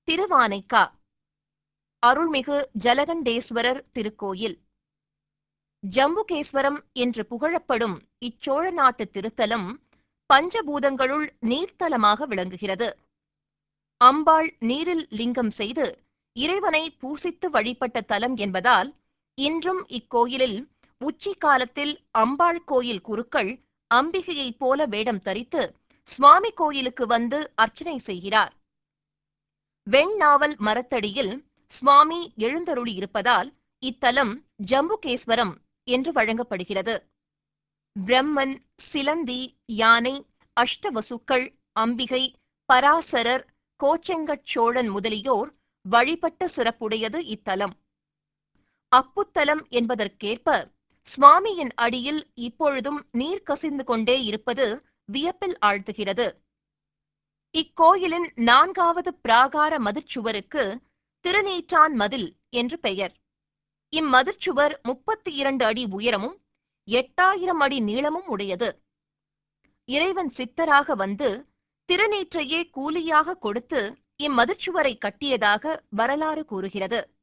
திருவானைக்கா அருள்மிகு ஜலகண்டேஸ்வரர் திருக்கோயில் ஜம்புகேஸ்வரம் என்று புகழப்படும் இச்சோழ நாட்டு திருத்தலம் பஞ்சபூதங்களுள் நீர்த்தலமாக விளங்குகிறது அம்பாள் நீரில் லிங்கம் செய்து இறைவனை பூசித்து வழிபட்ட தலம் என்பதால் இன்றும் இக்கோயிலில் உச்சி காலத்தில் அம்பாள் கோயில் குருக்கள் அம்பிகையைப் போல வேடம் தரித்து சுவாமி கோயிலுக்கு வந்து அர்ச்சனை செய்கிறார் வெண்ணாவல் மரத்தடியில் சுவாமி எழுந்தருளி இருப்பதால் இத்தலம் ஜம்புகேஸ்வரம் என்று வழங்கப்படுகிறது பிரம்மன் சிலந்தி யானை அஷ்டவசுக்கள் அம்பிகை பராசரர் கோச்செங்கட் சோழன் முதலியோர் வழிபட்ட சிறப்புடையது இத்தலம் அப்புத்தலம் என்பதற்கேற்ப சுவாமியின் அடியில் இப்பொழுதும் நீர் கசிந்து கொண்டே இருப்பது வியப்பில் ஆழ்த்துகிறது இக்கோயிலின் நான்காவது பிராகார மதிர்ச்சுவருக்கு திருநீற்றான் மதில் என்று பெயர் இம்மதிர்ச்சுவர் முப்பத்தி இரண்டு அடி உயரமும் எட்டாயிரம் அடி நீளமும் உடையது இறைவன் சித்தராக வந்து திருநீற்றையே கூலியாக கொடுத்து இம்மதிர்ச்சுவரை கட்டியதாக வரலாறு கூறுகிறது